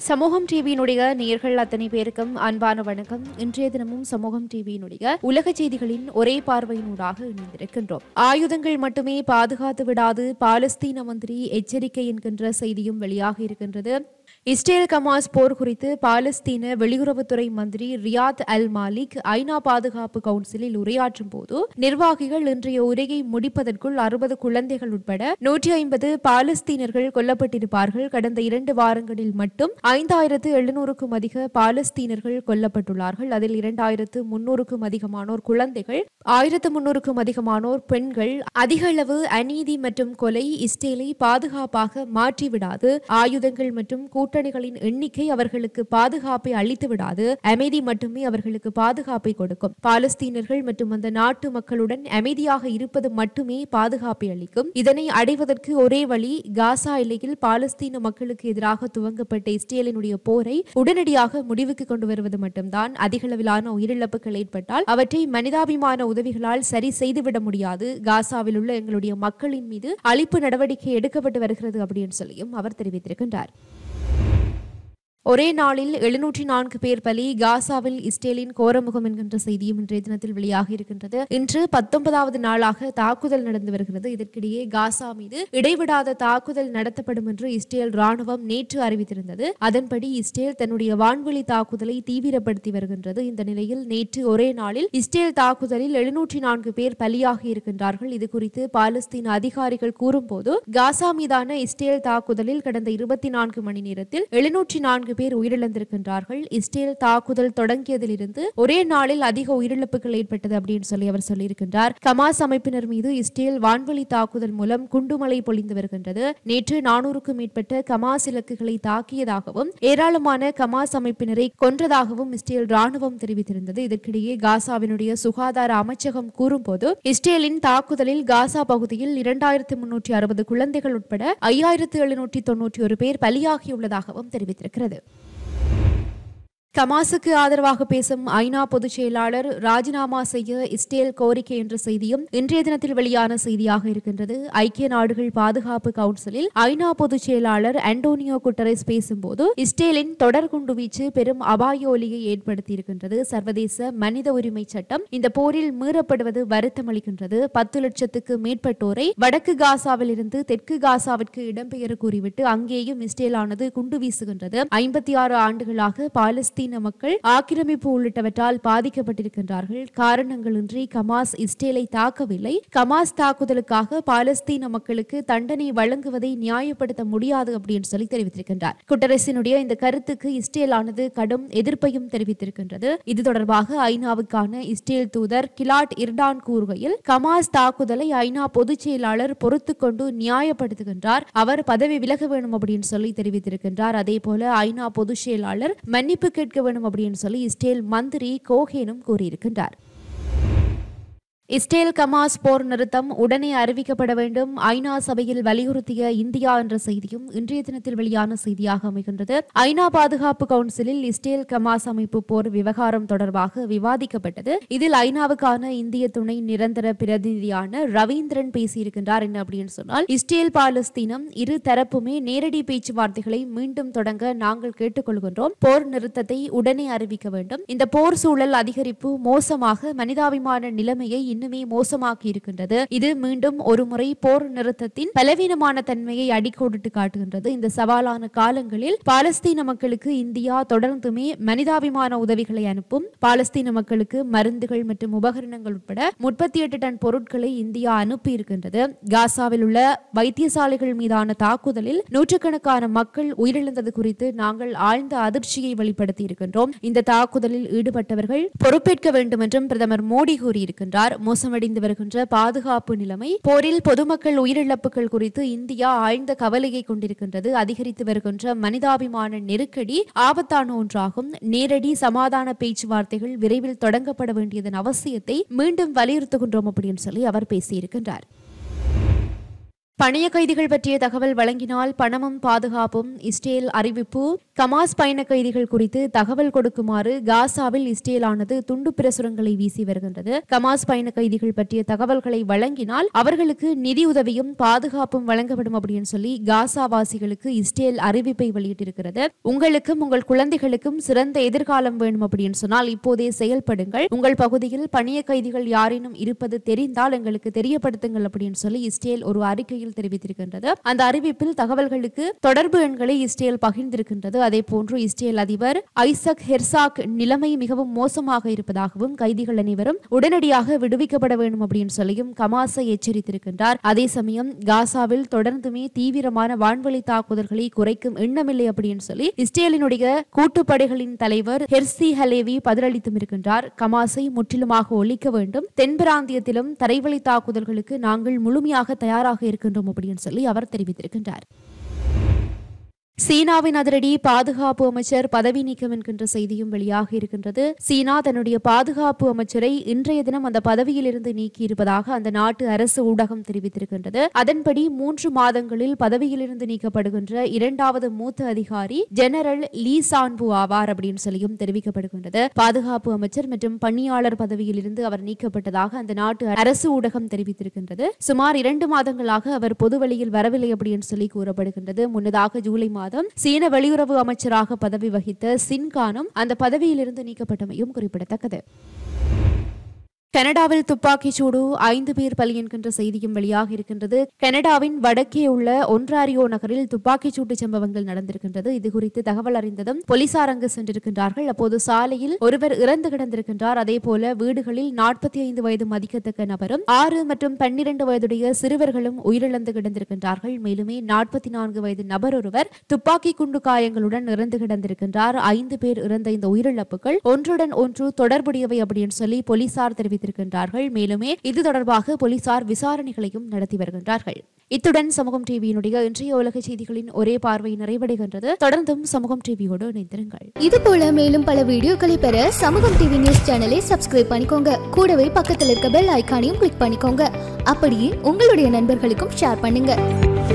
சமூகம் டிவியினுடைய நேயர்கள் அத்தனை பேருக்கும் அன்பான வணக்கம் இன்றைய தினமும் சமூகம் டிவியினுடைய உலக செய்திகளின் ஒரே பார்வையினூடாக இணைந்திருக்கின்றோம் ஆயுதங்கள் மட்டுமே பாதுகாத்து விடாது பாலஸ்தீன மந்திரி எச்சரிக்கை என்கின்ற செய்தியும் வெளியாக இருக்கின்றது இஸ்ரேல் கமாஸ் போர் குறித்து பாலஸ்தீன வெளியுறவுத்துறை மந்திரி ரியாத் அல் மாலிக் ஐநா பாதுகாப்பு கவுன்சிலில் உரையாற்றும் போது நிர்வாகிகள் இன்றைய உரையை முடிப்பதற்குள் அறுபது குழந்தைகள் உட்பட நூற்றி ஐம்பது பாலஸ்தீனர்கள் கொல்லப்பட்டிருப்பார்கள் கடந்த இரண்டு வாரங்களில் மட்டும் ஐந்தாயிரத்து எழுநூறுக்கும் அதிக பாலஸ்தீனர்கள் கொல்லப்பட்டுள்ளார்கள் அதில் இரண்டாயிரத்து முன்னூறுக்கும் அதிகமானோர் குழந்தைகள் ஆயிரத்து முன்னூறுக்கும் அதிகமானோர் பெண்கள் அதிக அளவு அநீதி மற்றும் கொலை இஸ்ரேலை பாதுகாப்பாக மாற்றிவிடாது ஆயுதங்கள் மற்றும் கூட்டணிகளின் எண்ணிக்கை அவர்களுக்கு பாதுகாப்பை அளித்து விடாது அமைதி மட்டுமே அவர்களுக்கு பாதுகாப்பை கொடுக்கும் பாலஸ்தீனர்கள் மற்றும் அந்த நாட்டு மக்களுடன் அமைதியாக இருப்பது மட்டுமே பாதுகாப்பை அளிக்கும் இதனை அடைவதற்கு ஒரே வழி காசா எல்லையில் பாலஸ்தீன மக்களுக்கு எதிராக துவங்கப்பட்ட இஸ்ரேலினுடைய போரை உடனடியாக முடிவுக்கு கொண்டு வருவது மட்டும்தான் அதிகளவிலான உயிரிழப்புகள் ஏற்பட்டால் அவற்றை மனிதாபிமான உதவிகளால் சரி செய்துவிட முடியாது காசாவில் உள்ள எங்களுடைய மக்களின் மீது அழிப்பு நடவடிக்கை எடுக்கப்பட்டு வருகிறது அப்படின்னு சொல்லியும் அவர் தெரிவித்திருக்கின்றார் ஒரே நாளில் எழுநூற்றி நான்கு பேர் பலி காசாவில் இஸ்ரேலின் கோரமுகம் என்கின்ற செய்தியும் இன்றைய தினத்தில் வெளியாக இருக்கின்றது இன்று பத்தொன்பதாவது நாளாக தாக்குதல் நடந்து வருகிறது இதற்கிடையே காசா மீது இடைவிடாத தாக்குதல் நடத்தப்படும் என்று இஸ்ரேல் ராணுவம் நேற்று அறிவித்திருந்தது அதன்படி இஸ்ரேல் தன்னுடைய வான்வெளி தாக்குதலை தீவிரப்படுத்தி வருகின்றது இந்த நிலையில் நேற்று ஒரே நாளில் இஸ்ரேல் தாக்குதலில் எழுநூற்றி நான்கு பேர் பலியாகி இருக்கின்றார்கள் இது குறித்து பாலஸ்தீன அதிகாரிகள் கூறும்போது காசா மீதான இஸ்ரேல் தாக்குதலில் கடந்த இருபத்தி நான்கு மணி நேரத்தில் எழுநூற்றி நான்கு பேர் உயிரிழந்திருக்கின்றார்கள் இஸ்ரேல் தாக்குதல் தொடங்கியதிலிருந்து ஒரே நாளில் அதிக உயிரிழப்புகள் ஏற்பட்டது அப்படின்னு சொல்லி அவர் சொல்லியிருக்கின்றார் கமாஸ் அமைப்பினர் மீது இஸ்ரேல் வான்வெளி தாக்குதல் மூலம் குண்டுமலை பொழிந்து வருகின்றது நேற்று நானூறுக்கும் மேற்பட்ட கமாஸ் இலக்குகளை தாக்கியதாகவும் ஏராளமான கமாஸ் அமைப்பினரை கொன்றதாகவும் இஸ்ரேல் ராணுவம் தெரிவித்திருந்தது இதற்கிடையே காசாவினுடைய சுகாதார அமைச்சகம் கூறும்போது இஸ்ரேலின் தாக்குதலில் காசா பகுதியில் இரண்டாயிரத்து முன்னூற்றி அறுபது குழந்தைகள் உட்பட ஐயாயிரத்து எழுநூற்றி தொன்னூற்றி ஒரு பேர் பலியாகியுள்ளதாகவும் தெரிவித்திருக்கிறது கமாசுக்கு ஆதரவாக பேசும் ஐநா பொதுச் செயலாளர் ராஜினாமா செய்ய இஸ்ரேல் கோரிக்கை என்ற செய்தியும் இன்றைய தினத்தில் வெளியான செய்தியாக இருக்கின்றது ஐக்கிய நாடுகள் பாதுகாப்பு கவுன்சிலில் ஐநா பொதுச் செயலாளர் அண்டோனியோ குட்டரஸ் பேசும்போது இஸ்ரேலின் தொடர் குண்டுவீச்சு பெரும் அபாய ஒலியை ஏற்படுத்தியிருக்கின்றது சர்வதேச மனித உரிமை சட்டம் இந்த போரில் மீறப்படுவது வருத்தமளிக்கின்றது பத்து லட்சத்துக்கு மேற்பட்டோரை வடக்கு காசாவில் இருந்து தெற்கு காசாவிற்கு இடம்பெயர கூறிவிட்டு அங்கேயும் இஸ்ரேலானது குண்டு வீசுகின்றது ஐம்பத்தி ஆறு ஆண்டுகளாக பாலஸ்தீன மக்கள் ஆக்கிரமிப்பு உள்ளிட்டவற்றால் பாதிக்கப்பட்டிருக்கின்றார்கள் காரணங்களின்றி கமாஸ் இஸ்ரேலை தாக்கவில்லை கமாஸ் தாக்குதலுக்காக பாலஸ்தீன மக்களுக்கு தண்டனை வழங்குவதை நியாயப்படுத்த முடியாது அப்படின்னு சொல்லி தெரிவித்திருக்கின்றார் குட்டரசினுடைய இந்த கருத்துக்கு இஸ்ரேலானது கடும் எதிர்ப்பையும் தெரிவித்திருக்கின்றது இது தொடர்பாக ஐநாவுக்கான இஸ்ரேல் தூதர் கிலாட் இர்டான் கூறுகையில் கமாஸ் தாக்குதலை ஐநா பொதுச் செயலாளர் பொறுத்துக் கொண்டு நியாயப்படுத்துகின்றார் அவர் பதவி விலக வேணும் அப்படின்னு சொல்லி தெரிவித்திருக்கின்றார் அதே போல ஐநா பொதுச் செயலாளர் மன்னிப்பு கேட்க வேணும் அப்படின்னு சொல்லி இஸ்ரேல் மந்திரி கோஹேனும் கூறியிருக்கின்றார் இஸ்ரேல் கமாஸ் போர் நிறுத்தம் உடனே அறிவிக்கப்பட வேண்டும் ஐநா சபையில் வலியுறுத்திய இந்தியா என்ற செய்தியும் இன்றைய தினத்தில் வெளியான செய்தியாக அமைகின்றது ஐநா பாதுகாப்பு கவுன்சிலில் இஸ்ரேல் கமாஸ் அமைப்பு போர் விவகாரம் தொடர்பாக விவாதிக்கப்பட்டது இதில் ஐநாவுக்கான இந்திய துணை நிரந்தர பிரதிநிதியான ரவீந்திரன் பேசியிருக்கின்றார் என்ன அப்படின்னு சொன்னால் இஸ்ரேல் பாலஸ்தீனம் இரு தரப்புமே நேரடி பேச்சுவார்த்தைகளை மீண்டும் தொடங்க நாங்கள் கேட்டுக்கொள்கின்றோம் போர் நிறுத்தத்தை உடனே அறிவிக்க வேண்டும் இந்த போர் சூழல் அதிகரிப்பு மோசமாக மனிதாபிமான நிலைமையை இன்னுமே மோசமாக்கி இருக்கின்றது இது மீண்டும் ஒருமுறை போர் நிறுத்தத்தின் பலவீனமான தன்மையை அடிக்கோடிட்டு காட்டுகின்றது இந்த சவாலான காலங்களில் பாலஸ்தீன மக்களுக்கு இந்தியா தொடர்ந்துமே மனிதாபிமான உதவிகளை அனுப்பும் பாலஸ்தீன மக்களுக்கு மருந்துகள் மற்றும் உபகரணங்கள் உட்பட முப்பத்தி எட்டு டன் பொருட்களை இந்தியா அனுப்பி இருக்கின்றது காசாவில் உள்ள வைத்தியசாலைகள் மீதான தாக்குதலில் நூற்றுக்கணக்கான மக்கள் உயிரிழந்தது குறித்து நாங்கள் ஆழ்ந்த அதிர்ச்சியை வெளிப்படுத்தி இருக்கின்றோம் இந்த தாக்குதலில் ஈடுபட்டவர்கள் பொறுப்பேற்க வேண்டும் என்றும் பிரதமர் மோடி கூறியிருக்கின்றார் மோசமடைந்து வருகின்ற பாதுகாப்பு நிலைமை போரில் பொதுமக்கள் உயிரிழப்புகள் குறித்து இந்தியா ஆழ்ந்த கவலையை கொண்டிருக்கின்றது அதிகரித்து வருகின்ற மனிதாபிமான நெருக்கடி ஆபத்தான ஒன்றாகும் நேரடி சமாதான பேச்சுவார்த்தைகள் விரைவில் தொடங்கப்பட வேண்டியதன் அவசியத்தை மீண்டும் வலியுறுத்துகின்றோம் அப்படின்னு சொல்லி அவர் பேசியிருக்கின்றார் பணிய கைதிகள் பற்றிய தகவல் வழங்கினால் பணமும் பாதுகாப்பும் இஸ்ரேல் அறிவிப்பு கமாஸ் பயண கைதிகள் குறித்து தகவல் கொடுக்குமாறு காசாவில் இஸ்ரேலானது துண்டு பிரசுரங்களை வீசி வருகின்றது கமாஸ் பயண கைதிகள் பற்றிய தகவல்களை வழங்கினால் அவர்களுக்கு நிதி உதவியும் பாதுகாப்பும் வழங்கப்படும் அப்படின்னு சொல்லி காசாவாசிகளுக்கு இஸ்ரேல் அறிவிப்பை வெளியிட்டிருக்கிறது உங்களுக்கும் உங்கள் குழந்தைகளுக்கும் சிறந்த எதிர்காலம் வேணும் அப்படின்னு சொன்னால் இப்போதே செயல்படுங்கள் உங்கள் பகுதியில் பணிய கைதிகள் யாரேனும் இருப்பது தெரிந்தால் எங்களுக்கு தெரியப்படுத்துங்கள் அப்படின்னு சொல்லி இஸ்ரேல் ஒரு அறிக்கையில் தெரிவித்திருக்கின்றது அந்த அறிவிப்பில் தகவல்களுக்கு தொடர்பு எண்களை இஸ்ரேல் பகிர்ந்திருக்கின்றது அதே போன்று இஸ்ரேல் அதிபர் ஐசக் ஹெர்சாக் நிலைமை மிகவும் மோசமாக இருப்பதாகவும் கைதிகள் அனைவரும் உடனடியாக விடுவிக்கப்பட வேண்டும் அப்படின்னு சொல்லியும் கமாஸை எச்சரித்திருக்கின்றார் அதே சமயம் காசாவில் தொடர்ந்துமே தீவிரமான வான்வழி தாக்குதல்களை குறைக்கும் எண்ணமில்லை அப்படின்னு சொல்லி இஸ்ரேலினுடைய கூட்டுப்படைகளின் தலைவர் ஹெர்சி ஹலேவி பதிலளித்தும் இருக்கின்றார் கமாஸை முற்றிலுமாக ஒழிக்க வேண்டும் தென் பிராந்தியத்திலும் தரைவழி தாக்குதல்களுக்கு நாங்கள் முழுமையாக தயாராக இருக்கின்றோம் அப்படின்னு சொல்லி அவர் தெரிவித்திருக்கின்றார் சீனாவின் அதிரடி பாதுகாப்பு அமைச்சர் பதவி நீக்கம் என்கின்ற செய்தியும் வெளியாக இருக்கின்றது சீனா தன்னுடைய பாதுகாப்பு அமைச்சரை இன்றைய தினம் அந்த பதவியிலிருந்து நீக்கியிருப்பதாக அந்த நாட்டு அரசு ஊடகம் தெரிவித்திருக்கின்றது அதன்படி மூன்று மாதங்களில் பதவியிலிருந்து நீக்கப்படுகின்ற இரண்டாவது மூத்த அதிகாரி ஜெனரல் லீ சான்பு ஆவார் அப்படின்னு சொல்லியும் தெரிவிக்கப்படுகின்றது பாதுகாப்பு அமைச்சர் மற்றும் பணியாளர் பதவியிலிருந்து அவர் நீக்கப்பட்டதாக அந்த நாட்டு அரசு ஊடகம் தெரிவித்திருக்கின்றது சுமார் இரண்டு மாதங்களாக அவர் பொதுவெளியில் வரவில்லை அப்படின்னு சொல்லி கூறப்படுகின்றது முன்னதாக ஜூலை மாதம் சீன வெளியுறவு அமைச்சராக பதவி வகித்த சின்கானும் அந்த பதவியிலிருந்து நீக்கப்பட்டமையும் குறிப்பிடத்தக்கது கனடாவில் துப்பாக்கிச் சூடு ஐந்து பேர் பலி என்கின்ற செய்தியும் வெளியாக இருக்கின்றது கனடாவின் வடக்கே உள்ள ஒன்றாரியோ நகரில் துப்பாக்கிச் சூட்டு சம்பவங்கள் நடந்திருக்கின்றது இது குறித்து தகவல் அறிந்ததும் போலீசார் அங்கு சென்றிருக்கின்றார்கள் அப்போது சாலையில் ஒருவர் இறந்து கிடந்திருக்கின்றார் அதே போல வீடுகளில் நாற்பத்தி ஐந்து வயது மதிக்கத்தக்க நபரும் ஆறு மற்றும் பன்னிரண்டு வயதுடைய சிறுவர்களும் உயிரிழந்து கிடந்திருக்கின்றார்கள் மேலுமே நாற்பத்தி நான்கு வயது நபர் ஒருவர் துப்பாக்கி குண்டு காயங்களுடன் இறந்து கிடந்திருக்கின்றார் ஐந்து பேர் இறந்த இந்த உயிரிழப்புகள் ஒன்றுடன் ஒன்று தொடர்புடையவை அப்படின்னு சொல்லி போலீசார் தெரிவித்திருக்கின்றார்கள் மேலுமே இது தொடர்பாக போலீசார் விசாரணைகளையும் நடத்தி வருகின்றார்கள் இத்துடன் சமூகம் டிவியினுடைய இன்றைய உலக செய்திகளின் ஒரே பார்வை நிறைவடைகின்றது தொடர்ந்தும் சமூகம் டிவியோடு இணைந்திருங்கள் இது போல மேலும் பல வீடியோக்களை பெற சமூகம் டிவி நியூஸ் சேனலை சப்ஸ்கிரைப் பண்ணிக்கோங்க கூடவே பக்கத்தில் இருக்க பெல் ஐகானையும் கிளிக் பண்ணிக்கோங்க அப்படியே உங்களுடைய நண்பர்களுக்கும் ஷேர் பண்ணுங்க